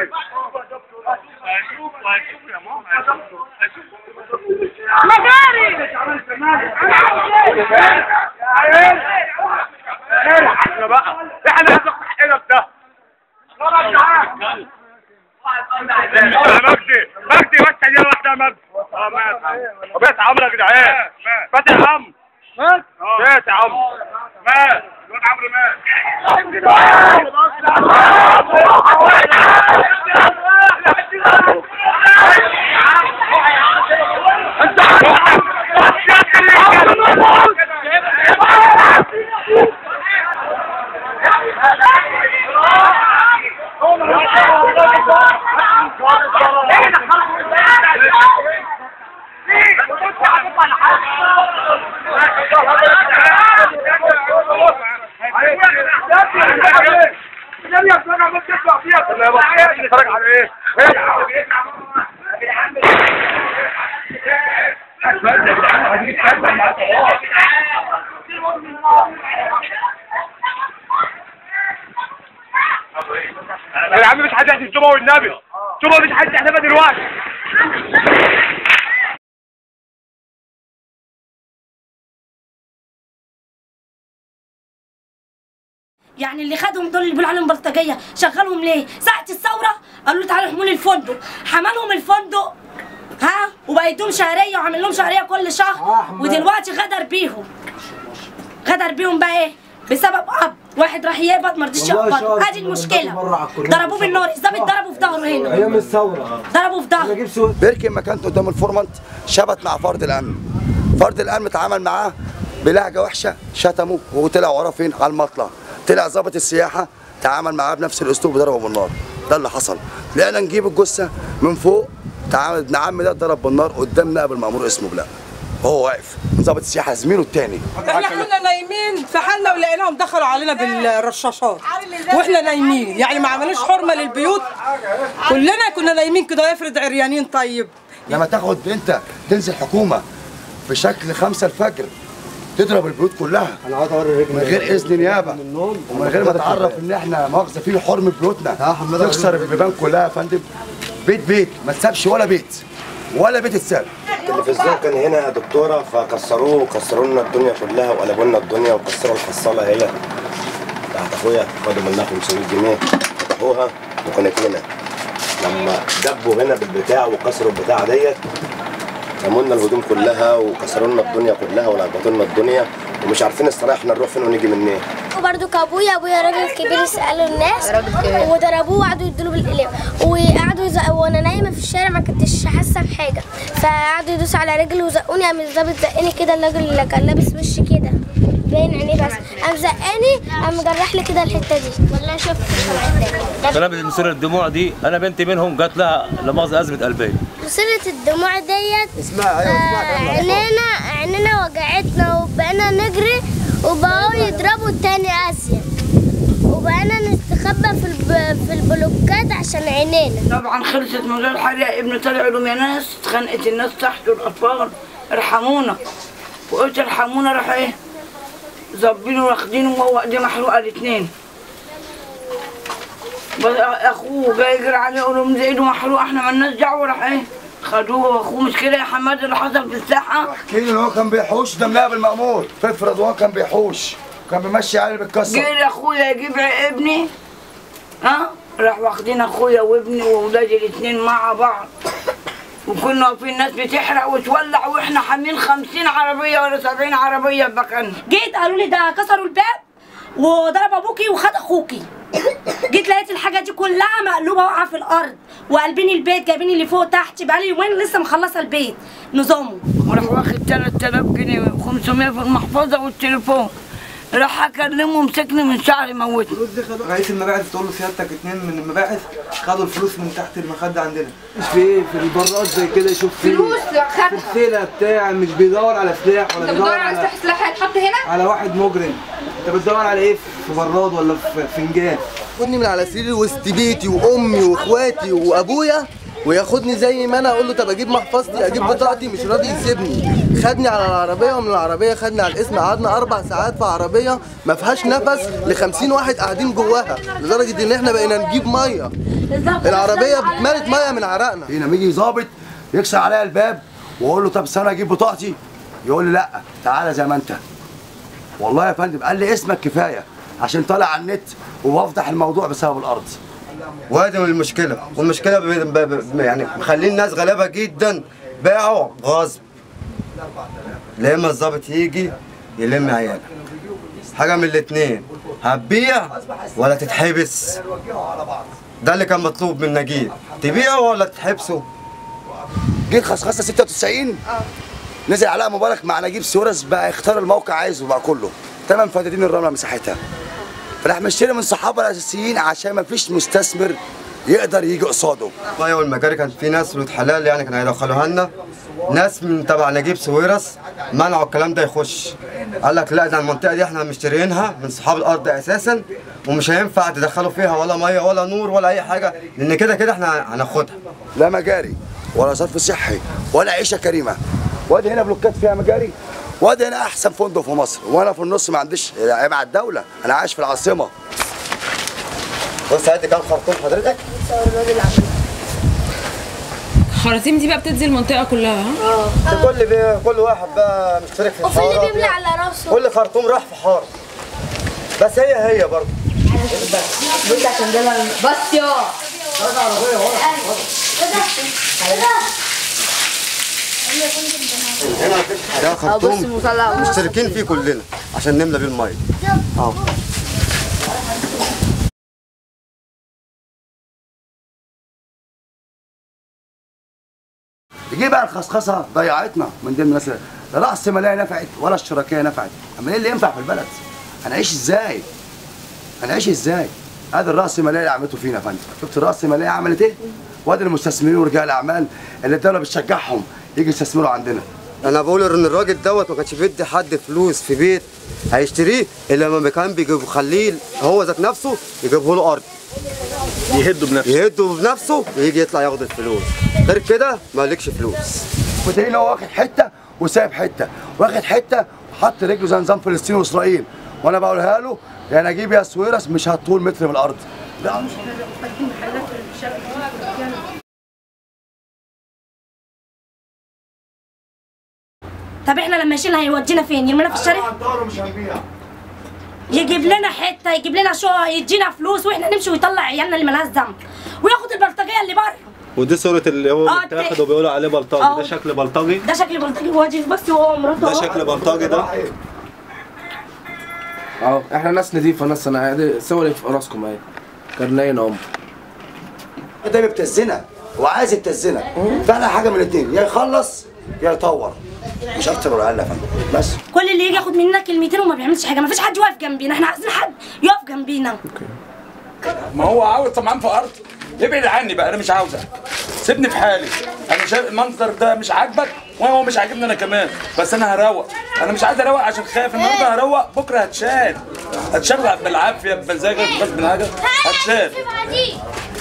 هشوف هشوف يا ماما هشوف هشوف مجاري احنا بقى احنا هناخد حقنا في ده يا مجدي مجدي بس ثانية واحدة يا مجدي اه مات بس يا عمرو يا جدعان مات يا عم مات مات يا عم مات الواد عمرو مات نتفرج على ايه؟ يا عم مش حد الجمعة والنبي الجمعة مش حد يحسبها دلوقتي يعني اللي خدهم دول اللي بيقولوا عليهم بلطجيه شغلهم ليه؟ ساعة الثورة قالوا له تعالوا احموا لي الفندق حملهم الفندق ها وبقى يدوم شهرية وعامل لهم شهرية كل شهر ودلوقتي غدر بيهم غدر بيهم بقى ايه؟ بسبب اب واحد راح يقبض ما رضيش والله يقبض شاطر. ادي المشكلة مرة على الكورنيش. ضربوه بالنار الظابط ضربه في ظهره هنا ايام الثوره ضربه في ظهره اجيب سود بيركن مكانته قدام الفورمانت شبت مع فرد الامن فرد الامن اتعامل معاه بلهجه وحشه شتمه وطلع وراه فين على المطلع طلع ضابط السياحه تعامل معاه بنفس الاسلوب وضربه بالنار ده اللي حصل لقينا نجيب الجثه من فوق تعامل ابن عمي ده اتضرب بالنار قدام نائب المامور اسمه بلا وهو واقف ضابط السياحه زميله التاني احنا كنا نايمين في حالنا ولقيناهم دخلوا علينا بالرشاشات واحنا نايمين يعني ما عملوش حرمه للبيوت كلنا كنا نايمين كده يفرض عريانين طيب لما تاخد انت تنزل حكومه في شكل خمسة الفجر تضرب البيوت كلها انا عايز اوري رجلي من غير اذن نيابه ومن غير ما تعرف ان احنا مؤاخذه في حرم بيوتنا تكسر البيبان كلها يا فندم بيت بيت ما تسابش ولا بيت ولا بيت اتساب التلفزيون كان هنا يا دكتوره فكسروه وكسروا لنا الدنيا كلها وقلبوا لنا الدنيا وكسروا الحصاله هي بتاعت اخويا خدوا منها 500 جنيه فتحوها وكانت هنا لما دبوا هنا بالبتاع وكسروا البتاع ديت رموا لنا الهدوم كلها وكسروا لنا الدنيا كلها ولخبطوا لنا الدنيا ومش عارفين الصراحه احنا نروح فين ونيجي منين وبرضه ابويا ابويا راجل كبير يسالوا الناس وضربوه وقعدوا يدوا بالقلم وقعدوا يزق وانا نايمه في الشارع ما كنتش حاسه بحاجه فقعدوا يدوسوا على رجلي وزقوني قام الظابط زقني كده الراجل اللي كان لابس وش كده باين عينيه بس قام زقاني قام جرح لي كده الحته دي والله شفت كلام مثير الدموع دي انا بنتي منهم جات لها لا مؤاخذه ازمه قلبيه مصيرة الدموع ديت اسمع ايوه اسمع كلام محمد. عينينا عينينا وجعتنا وبقينا نجري وبقوا يضربوا التاني اسيا وبقينا نستخبى في الب... في البلوكات عشان عينينا طبعا خلصت موضوع الحريقه ابني طلع لهم يا ناس اتخانقت الناس تحت والاطفال ارحمونا وقلت ارحمونا راح ايه ظابينه واخدينه وهو ايديه محروقه الاثنين اخوه جاي يجري عليه يقول لهم ده ايده محروقه احنا مالناش دعوه راح ايه خدوه واخوه مش كده يا حماد اللي حصل في الساحه احكي لي ان هو كان بيحوش ده مناب المأمور فيف رضوان كان بيحوش كان بيمشي علي بالكسر جه اخويا يجيب ابني ها راح واخدين اخويا وابني واولادي الاثنين مع بعض وكنا واقفين ناس بتحرق وتولع واحنا حاملين 50 عربيه ولا 70 عربيه بكنا جيت قالوا لي ده كسروا الباب وضرب ابوكي وخد اخوكي جيت لقيت الحاجه دي كلها مقلوبه واقعه في الارض وقلبين البيت جايبين اللي فوق تحت بقالي يومين لسه مخلصه البيت نظامه وراح واخد 3000 جنيه و500 في المحفظه والتليفون راح اكلمه ومسكني من شعري موتني رئيس المباحث تقول له سيادتك اتنين من المباحث خدوا الفلوس من تحت المخدة عندنا مش في ايه في البراد زي كده يشوف في فلوس في خدها السلة بتاع مش بيدور على سلاح ولا انت بيدور بتدور على على سلاح سلاح هيتحط هنا على واحد مجرم انت بتدور على ايه في براد ولا في فنجان خدني من على سريري وسط بيتي وامي واخواتي وابويا وياخدني زي ما انا اقول له طب اجيب محفظتي اجيب بطاقتي مش راضي يسيبني خدني على العربيه ومن العربيه خدني على الاسم قعدنا اربع ساعات في عربيه ما فيهاش نفس ل 50 واحد قاعدين جواها لدرجه ان احنا بقينا نجيب ميه العربيه اتملت ميه من عرقنا هنا يجي ظابط يكسر عليا الباب واقول له طب استنى اجيب بطاقتي يقول لي لا تعالى زي ما انت والله يا فندم قال لي اسمك كفايه عشان طالع على النت وبفضح الموضوع بسبب الارض وادي المشكله والمشكله ب... ب... ب... يعني مخلين الناس غلابه جدا باعوا غصب لا اما الظابط يجي يلم عيالك حاجه من الاتنين هتبيع ولا تتحبس ده اللي كان مطلوب من نجيب تبيعه ولا تتحبسه جيت خصخصه 96 نزل علاء مبارك مع نجيب سورس بقى يختار الموقع عايزه بقى كله تمام فدادين الرمله مساحتها فراح مشتري من الصحابه الاساسيين عشان ما فيش مستثمر يقدر يجي قصاده الميه والمجاري كان في ناس ولاد حلال يعني كانوا هيدخلوها لنا ناس من تبع نجيب سويرس منعوا الكلام ده يخش قال لك لا ده المنطقه دي احنا مشتريينها من صحاب الارض اساسا ومش هينفع تدخلوا فيها ولا ميه ولا نور ولا اي حاجه لان كده كده احنا هناخدها لا مجاري ولا صرف صحي ولا عيشه كريمه وادي هنا بلوكات فيها مجاري وادي هنا احسن فندق في مصر وانا في النص ما عنديش مع الدوله انا عايش في العاصمه بص ادي كام خرطوم حضرتك خراطيم دي بقى بتدي المنطقه كلها ها؟ كل بي... كل واحد بقى مشترك في وفي اللي الحارة بيملى على راسه كل خرطوم راح في حاره بس هي هي برضه بص عشان ده بس يا ده بص خرطوم مطلع مشتركين فيه كلنا عشان نملى بيه الميه اه تجي بقى الخصخصه ضيعتنا من ضمن الناس لا راس ماليه نفعت ولا الشركيه نفعت اما ايه اللي ينفع في البلد هنعيش ازاي هنعيش ازاي هذا الراس ماليه اللي عملته فينا يا فندم شفت الراس ماليه عملت ايه وادي المستثمرين ورجال الاعمال اللي الدوله بتشجعهم يجي يستثمروا عندنا انا بقول ان الراجل دوت ما كانش بيدي حد فلوس في بيت هيشتريه الا لما كان بيجيب خليل هو ذات نفسه يجيبه له ارض يهده بنفسه يهده بنفسه ويجي يطلع ياخد الفلوس غير كده مالكش فلوس وتلاقيه هو واخد حته وسايب حته واخد حته وحط رجله زي نظام فلسطين واسرائيل وانا بقولها له يا نجيب يا سويرس مش هتطول متر من الارض لا طب احنا لما يشيلها هيودينا فين يرمينا في الشارع مش هنبيع يجيب لنا حته يجيب لنا شو يدينا فلوس واحنا نمشي ويطلع عيالنا اللي مالهاش ذنب وياخد البلطجيه اللي بره ودي صورة اللي هو آه، متاخد ده- وبيقولوا عليه بلطجي آه. ده شكل بلطجي ده شكل بلطجي واجي بس هو ومراته ده أهو. شكل بلطجي ده اهو احنا ناس نضيفه ناس صناعيه صور في راسكم اهي كارنين اهم ده بيبتزنا وعايز يبتزنا فاحنا حاجه من الاثنين يا يخلص يا يطور مش اكتر ولا اقل يا فندم بس كل اللي يجي ياخد مننا كلمتين وما بيعملش حاجه ما فيش حد واقف جنبينا احنا عايزين حد يقف جنبينا ما هو عاوز طمعان في ارض ابعد عني بقى انا مش عاوزك سيبني في حالي انا شايف المنظر ده مش عاجبك وهو مش عاجبني انا كمان بس انا هروق انا مش عايز اروق عشان خايف النهارده هروق بكره هتشال هتشال بالعافيه بمزاجك غصب عن حاجه هتشال